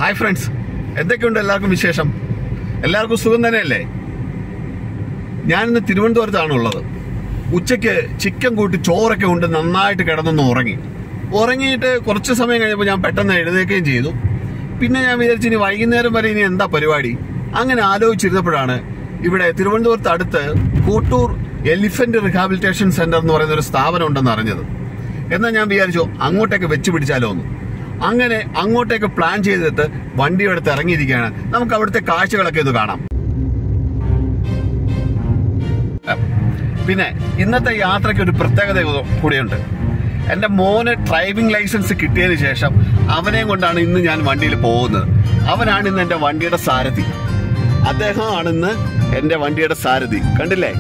Hi friends എന്തൊക്കെയുണ്ട് എല്ലാവർക്കും വിശേഷം എല്ലാവർക്കും സുഖം തന്നെയല്ലേ ഞാനിന്ന് തിരുവനന്തപുരത്താണ് ഉള്ളത് ഉച്ചയ്ക്ക് ചിക്കൻ കൂട്ടി ചോറൊക്കെ ഉണ്ട് നന്നായിട്ട് കിടന്നൊന്ന് ഉറങ്ങി ഉറങ്ങിയിട്ട് കുറച്ച് സമയം കഴിഞ്ഞപ്പോൾ ഞാൻ പെട്ടെന്ന് എഴുന്നേക്കുകയും ചെയ്തു പിന്നെ ഞാൻ വിചാരിച്ചു ഇനി വൈകുന്നേരം വരെ ഇനി എന്താ പരിപാടി അങ്ങനെ ആലോചിച്ചിരുന്നപ്പോഴാണ് ഇവിടെ തിരുവനന്തപുരത്ത് അടുത്ത് കോട്ടൂർ എലിഫന്റ് റിഹാബിലിറ്റേഷൻ സെന്റർ എന്ന് പറയുന്ന ഒരു സ്ഥാപനം ഉണ്ടെന്ന് അറിഞ്ഞത് എന്നാൽ ഞാൻ വിചാരിച്ചു അങ്ങോട്ടേക്ക് വെച്ച് പിടിച്ചാലോ എന്ന് അങ്ങനെ അങ്ങോട്ടേക്ക് പ്ലാൻ ചെയ്തിട്ട് വണ്ടി എടുത്ത് ഇറങ്ങിയിരിക്കുകയാണ് നമുക്ക് അവിടുത്തെ കാഴ്ചകളൊക്കെ ഒന്ന് കാണാം പിന്നെ ഇന്നത്തെ യാത്രയ്ക്ക് ഒരു പ്രത്യേകത കൂടിയുണ്ട് എൻ്റെ മോന് ഡ്രൈവിംഗ് ലൈസൻസ് കിട്ടിയതിന് ശേഷം അവനെയും കൊണ്ടാണ് ഇന്ന് ഞാൻ വണ്ടിയിൽ പോകുന്നത് അവനാണ് ഇന്ന് എൻ്റെ വണ്ടിയുടെ സാരഥി അദ്ദേഹമാണ് ഇന്ന് എൻ്റെ വണ്ടിയുടെ സാരഥി കണ്ടില്ലേ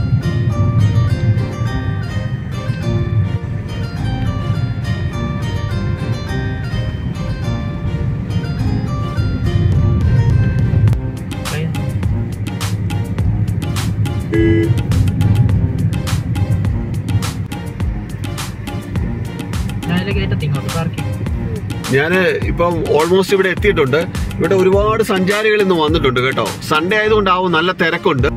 ഞാനിതിലെ കയറ്റത്തി ഇങ്ങോട്ട് പാർക്ക് ഞാൻ ഇപ്പം ഓൾമോസ്റ്റ് ഇവിടെ എത്തിയിട്ടുണ്ട് ഇവിടെ ഒരുപാട് സഞ്ചാരികൾ ഇന്ന് വന്നിട്ടുണ്ട് കേട്ടോ സൺഡേ ആയതുകൊണ്ടാവും നല്ല തിരക്കുണ്ട്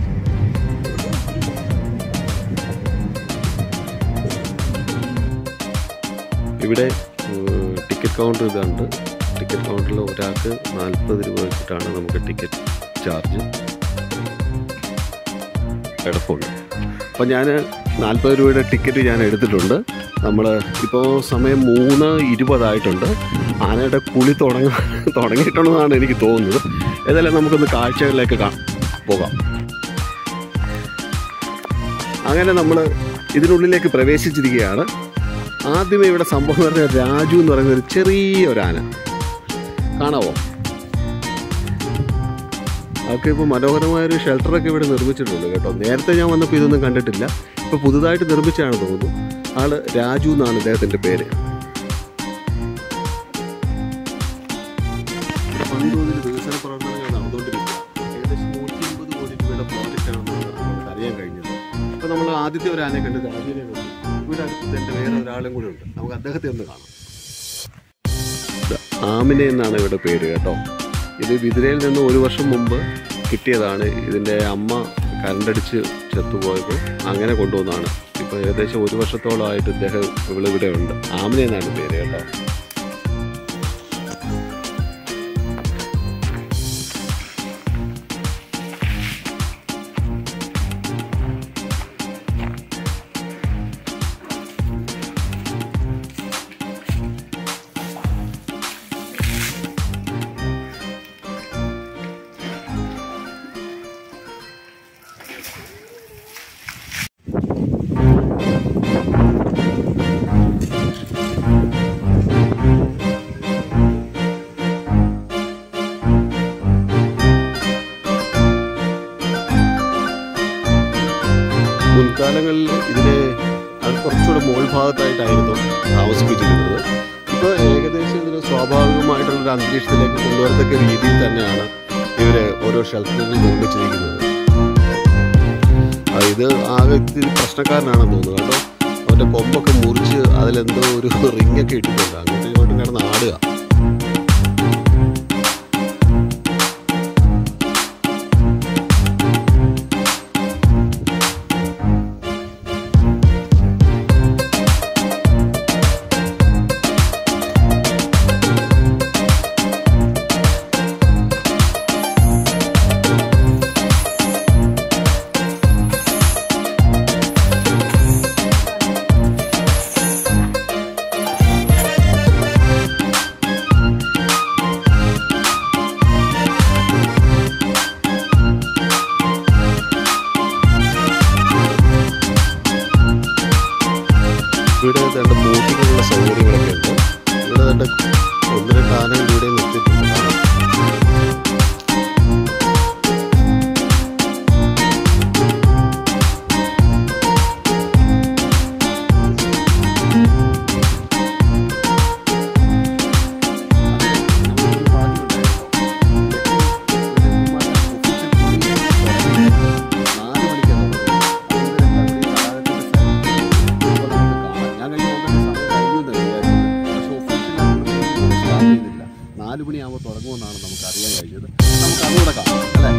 ഇവിടെ ടിക്കറ്റ് കൗണ്ടർ ഇതുണ്ട് ടിക്കറ്റ് കൗണ്ടറിൽ ഒരാൾക്ക് നാൽപ്പത് രൂപ വെച്ചിട്ടാണ് നമുക്ക് ടിക്കറ്റ് ചാർജ് കിടപ്പുണ്ട് അപ്പം ഞാൻ നാൽപ്പത് രൂപയുടെ ടിക്കറ്റ് ഞാൻ എടുത്തിട്ടുണ്ട് നമ്മൾ ഇപ്പോൾ സമയം മൂന്ന് ഇരുപതായിട്ടുണ്ട് ആനയുടെ കുളി തുടങ്ങ തുടങ്ങിയിട്ടുണ്ടെന്നാണ് എനിക്ക് തോന്നുന്നത് ഏതായാലും നമുക്കൊന്ന് കാഴ്ചകളിലേക്ക് കാ പോകാം അങ്ങനെ നമ്മൾ ഇതിനുള്ളിലേക്ക് പ്രവേശിച്ചിരിക്കുകയാണ് ആദ്യമേ ഇവിടെ സംഭവം എന്ന് പറഞ്ഞാൽ രാജു എന്ന് പറയുന്ന ഒരു ചെറിയൊരു ആന കാണാവോ അതൊക്കെ ഇപ്പോൾ മനോഹരമായൊരു ഷെൽട്ടറൊക്കെ ഇവിടെ നിർമ്മിച്ചിട്ടുണ്ട് കേട്ടോ നേരത്തെ ഞാൻ വന്നപ്പോൾ ഇതൊന്നും കണ്ടിട്ടില്ല ഇപ്പോൾ പുതുതായിട്ട് നിർമ്മിച്ചാണ് തോന്നുന്നു ആള് രാജു എന്നാണ് ഇദ്ദേഹത്തിൻ്റെ പേര് വൻതോതിൽ വികസന പ്രവർത്തനങ്ങൾ നടന്നുകൊണ്ടിരിക്കുക ഏകദേശം നൂറ്റി അമ്പത് കോടി രൂപയുടെ പ്രോജക്റ്റാണെന്നാണ് നമുക്ക് അറിയാൻ കഴിഞ്ഞത് അപ്പോൾ നമ്മൾ ആദ്യത്തെ ഒരു ആനയെ കണ്ട് രാജുവിനെ കണ്ടു ഇവിടെ അടുത്ത് എൻ്റെ വേറെ ഒരാളും കൂടെ ഉണ്ട് നമുക്ക് അദ്ദേഹത്തെ ഒന്ന് കാണാം ഇത് ആമിനെ എന്നാണ് ഇവിടെ പേര് കേട്ടോ ഇത് വിതിരയിൽ നിന്ന് ഒരു വർഷം മുമ്പ് കിട്ടിയതാണ് ഇതിൻ്റെ അമ്മ കരണ്ടടിച്ച് ചത്തുപോയപ്പോൾ അങ്ങനെ കൊണ്ടുവന്നതാണ് ഇപ്പോൾ ഏകദേശം ഒരു വർഷത്തോളമായിട്ട് ഇദ്ദേഹം ഇവിടെ ഇവിടെ ഉണ്ട് ആമിനെ എന്നാണ് പേര് കേട്ടോ മുൻകാലങ്ങളിൽ ഇതിനെ അത് കുറച്ചുകൂടെ മുകൾ ഭാഗത്തായിട്ടായിരുന്നു താമസിപ്പിച്ചിരുന്നത് ഇപ്പോൾ ഏകദേശം ഇതിന് സ്വാഭാവികമായിട്ടുള്ളൊരു അന്തരീക്ഷത്തിലേക്ക് കൊണ്ടുവരത്തക്ക രീതിയിൽ തന്നെയാണ് ഇവര് ഓരോ ഷെൽട്ടറുകൾ നിർമ്മിച്ചിരിക്കുന്നത് ആ, ഇത് ആകെ ഇത്തിരി പ്രശ്നക്കാരനാണെന്ന് തോന്നുന്നു കേട്ടോ അവൻ്റെ കൊമ്പൊക്കെ മുറിച്ച് അതിലെന്തോ ഒരു റിങ്ങൊക്കെ ഇട്ടിട്ടുണ്ട് അങ്ങോട്ടും ഇങ്ങോട്ടും കിടന്ന് ആടുക ഇവിടെ രണ്ട് ബോട്ടിങ്ങുള്ള സൗകര്യങ്ങളൊക്കെ ഉണ്ട് ഇവിടെ രണ്ട് ഒന്ന് രണ്ട് ആനകൾ ഇവിടെ നിർത്തിയിട്ടുണ്ട് കാണാം. നാല് മണിക്കാണ് തുടങ്ങുന്നത്. അതുകൊണ്ട് രണ്ടാം മണി കാലത്തിന്റെ ഞാൻ കഴിഞ്ഞ ഒന്നര സമയം കഴിഞ്ഞു എന്നാണ് വിചാരിച്ചത്. പക്ഷേ ഒഫീഷ്യലായിട്ടുള്ള അതുകൂടെ കാണാം അല്ലേ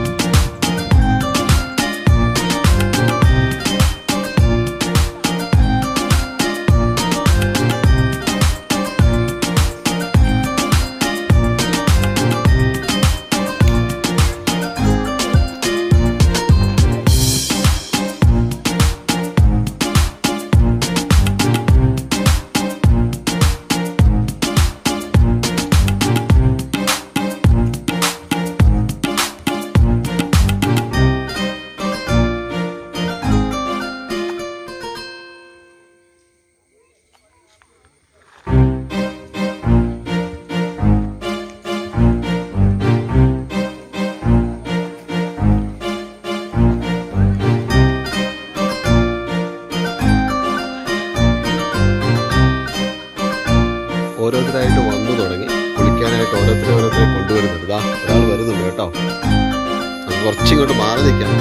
ഓരോരുത്തരായിട്ട് വന്നു തുടങ്ങി കുളിക്കാനായിട്ട് ഓരോരുത്തരെ ഓരോരുത്തരെ കൊണ്ടുവരുന്നുണ്ട് ഇതാ ഒരാൾ വരുന്നുണ്ട് കേട്ടോ നമുക്ക് കുറച്ചിങ്ങോട്ട് മാറി നിൽക്കാം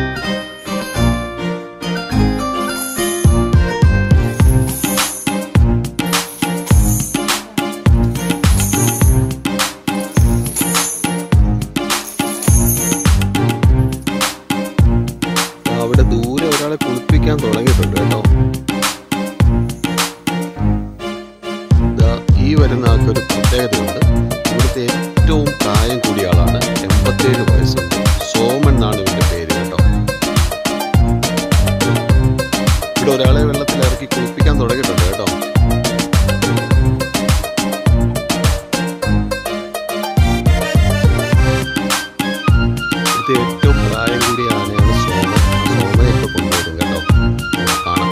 ദാ അവിടെ ദൂരെ ഒരാളെ കുളിപ്പിക്കാൻ തുടങ്ങിയിട്ടുണ്ട് കേട്ടോ ദാ ഈ വരുന്ന ആൾക്കൊരു പ്രത്യേകതയുണ്ട് ഇവിടുത്തെ ഏറ്റവും പ്രായം കൂടിയ ആളാണ് എൺപത്തേഴ് വയസ്സുണ്ട് സോമൻ എന്നാണ് ഇവന്റെ പേര് കേട്ടോ ഇവിടെ ഒരാളെ വെള്ളത്തിൽ ഇറക്കി കുളിപ്പിക്കാൻ തുടങ്ങിയിട്ടുണ്ട് കേട്ടോ ഇവിടുത്തെ ഏറ്റവും പ്രായം കൂടിയ ആനയാണ് സോമൻ സോമനെ ഇപ്പൊ കൊണ്ടുവരും കേട്ടോ നമുക്ക് കാണാം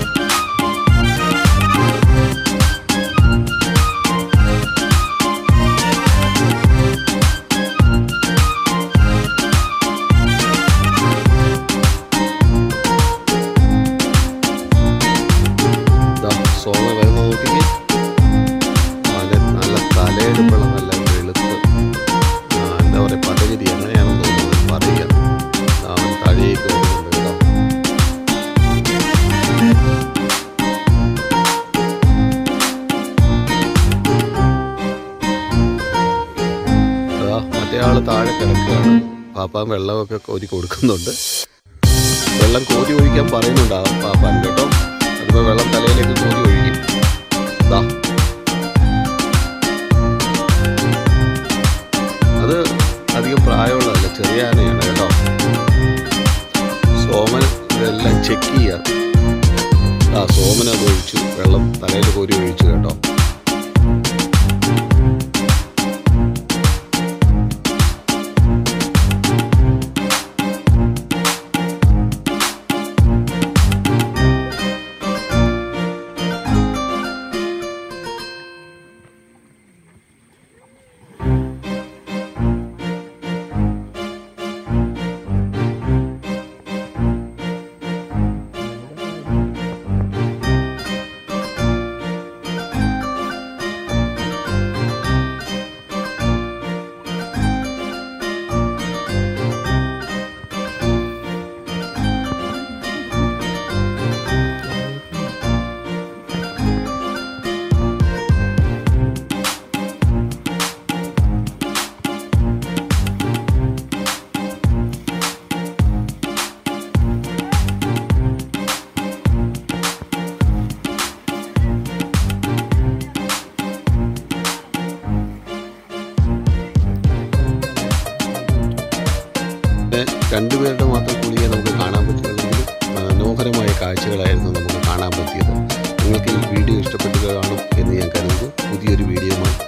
ദാ സോമ വരുന്ന നോക്കിക്കേ നല്ല നല്ല തലയെടുപ്പുള്ള നല്ല വെളുത്ത് ആ, എന്താ പറയുക പദഗതി എങ്ങനെയാണെന്ന് തോന്നുന്നത് പറയുക ദാ അവൻ താഴേക്ക് വരുന്നുണ്ട് കേട്ടോ ദാ മറ്റേ ആള് താഴെ കിടക്കുകയാണ് പാപ്പാൻ വെള്ളമൊക്കെ കോരി കൊടുക്കുന്നുണ്ട് വെള്ളം കോരി ഒഴിക്കാൻ പറയുന്നുണ്ടാവും പാപ്പാൻ കേട്ടോ അതിപ്പോ വെള്ളം തലയിലേക്ക് കോരി ഒഴിക്കും ദാ അത് അധികം പ്രായമുള്ളതല്ല ചെറിയ ആനയാണ് കേട്ടോ സോമൻ ഇതെല്ലാം ചെക്ക് ചെയ്യാം ആ സോമൻ അത് ഒഴിച്ചു വെള്ളം തലയിൽ കോരി ഒഴിച്ചു കേട്ടോ രണ്ടുപേരുടെ മാത്രം കുളിയെ നമുക്ക് കാണാൻ പറ്റുമെങ്കിലും മനോഹരമായ കാഴ്ചകളായിരുന്നു നമുക്ക് കാണാൻ പറ്റിയത് നിങ്ങൾക്ക് ഈ വീഡിയോ ഇഷ്ടപ്പെട്ടു കാണും എന്ന് ഞാൻ കരുതുന്നു പുതിയൊരു വീഡിയോയുമായി